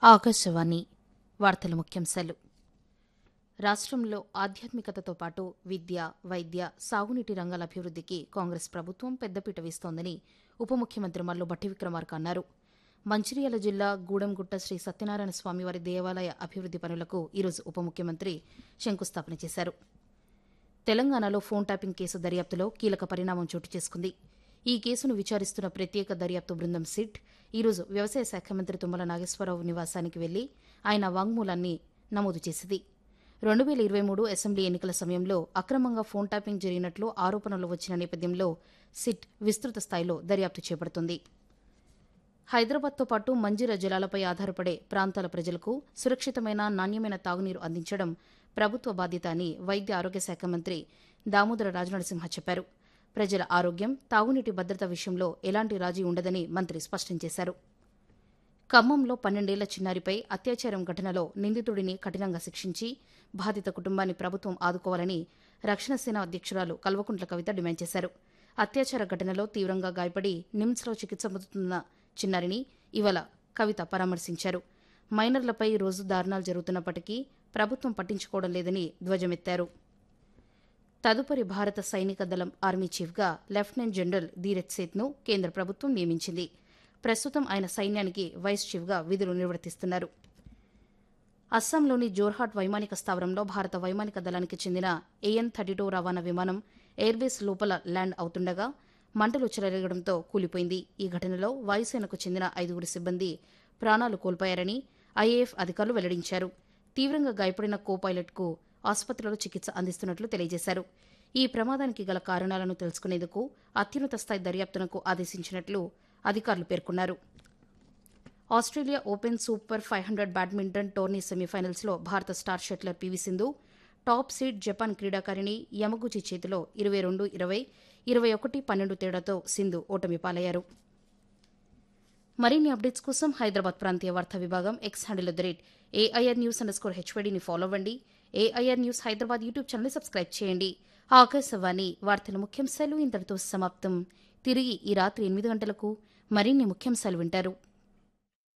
ఆకాశవాణి వార్తల ముఖ్యాంశాలు రాష్ట్రంలో ఆధ్యాత్మికతతో పాటు విద్య వైద్య సాగునీటి రంగాల అభివృద్ధికి కాంగ్రెస్ ప్రభుత్వం పెద్దపీట వేస్తోందని ఉప ముఖ్యమంత్రి మల్లు భట్టి విక్రమార్క అన్నారు మంచిర్యాల జిల్లా గూడెంగుట్ట శ్రీ సత్యనారాయణ స్వామివారి దేవాలయ అభివృద్ది పనులకు ఈరోజు ఉప ముఖ్యమంత్రి శంకుస్థాపన చేశారు తెలంగాణలో ఫోన్ ట్యాపింగ్ కేసు దర్యాప్తులో కీలక పరిణామం చోటు చేసుకుంది ఈ కేసును విచారిస్తున్న ప్రత్యేక దర్యాప్తు బృందం సిట్ ఈరోజు వ్యవసాయ శాఖ మంత్రి తుమ్మల నాగేశ్వరరావు నివాసానికి వెళ్లి ఆయన వాంగ్మూలాన్ని నమోదు చేసింది రెండు వేల ఇరవై మూడు అసెంబ్లీ ఎన్నికల సమయంలో అక్రమంగా ఫోన్ ట్యాపింగ్ జరిగినట్లు ఆరోపణలు వచ్చిన నేపథ్యంలో సిట్ విస్తృత స్థాయిలో దర్యాప్తు చేపడుతుంది హైదరాబాద్తో పాటు మంజీర జలాలపై ఆధారపడే ప్రాంతాల ప్రజలకు సురక్షితమైన నాణ్యమైన తాగునీరు అందించడం ప్రభుత్వ బాధ్యత అని వైద్య ఆరోగ్య శాఖ మంత్రి దామోదర రాజనరసింహ చెప్పారు ప్రజల ఆరోగ్యం తాగునీటి భద్రత విషయంలో ఎలాంటి రాజీ ఉండదని మంత్రి స్పష్టం చేశారు ఖమ్మంలో పన్నెండేళ్ల చిన్నారిపై అత్యాచారం ఘటనలో నిందితుడిని కఠినంగా శిక్షించి బాధిత కుటుంబాన్ని ప్రభుత్వం ఆదుకోవాలని రక్షణ సేన అధ్యక్షురాలు కల్వకుంట్ల కవిత డిమాండ్ చేశారు అత్యాచార ఘటనలో తీవ్రంగా గాయపడి నిమ్స్లో చికిత్స పొందుతున్న చిన్నారిని ఇవాళ కవిత పరామర్శించారు మైనర్లపై రోజు దారుణాలు జరుగుతున్నప్పటికీ ప్రభుత్వం పట్టించుకోవడం లేదని ధ్వజమెత్తారు తదుపరి భారత సైనిక దళం ఆర్మీ చీఫ్గా లెఫ్టినెంట్ జనరల్ ధీరజ్ సేత్ను కేంద్ర ప్రభుత్వం నియమించింది ప్రస్తుతం ఆయన సైన్యానికి వైస్ చీఫ్గా విధులు నిర్వర్తిస్తున్నారు అస్సాంలోని జోర్హాట్ వైమానిక స్థావరంలో భారత వైమానిక దళానికి చెందిన ఏఎన్ థర్టీ టూ రవాణా విమానం ఎయిర్బేస్ లోపల ల్యాండ్ అవుతుండగా మంటలు చెలరేగడంతో కూలిపోయింది ఈ ఘటనలో వాయుసేనకు చెందిన ఐదుగురు సిబ్బంది ప్రాణాలు కోల్పోయారని ఐఏఎఫ్ అధికారులు వెల్లడించారు తీవ్రంగా గాయపడిన కో పైలట్కు ఆసుపత్రిలో చికిత్స అందిస్తున్నట్లు తెలియజేశారు ఈ ప్రమాదానికి గల కారణాలను తెలుసుకునేందుకు అత్యున్నత స్థాయి దర్యాప్తునకు ఆదేశించినట్లు అధికారులు పేర్కొన్నారు Australia open super five hundred badminton tourney సెమీఫైనల్స్లో భారత star shuttler P V Sindhu top seed Japan క్రీడాకారిణి యమగుచి చేతిలో ఇరవై రెండు ఇరవై ఇరవై ఒకటి పన్నెండు తేడాతో సింధు ఓటమి పాలయ్యారు మరిన్ని అప్డేట్స్ కోసం హైదరాబాద్ ప్రాంతీయ వార్తా విభాగం X handle the rate AIR news underscore హెచ్వైడీని ఫాలో అవ్వండి AIR news Hyderabad YouTube channel subscribe చేయండి ఆకాశవాణి వార్తల ముఖ్యాంశాలు ఇంతటితో సమాప్తం తిరిగి ఈ రాత్రి ఎనిమిది గంటలకు మరిన్ని ముఖ్యాంశాలు వింటారు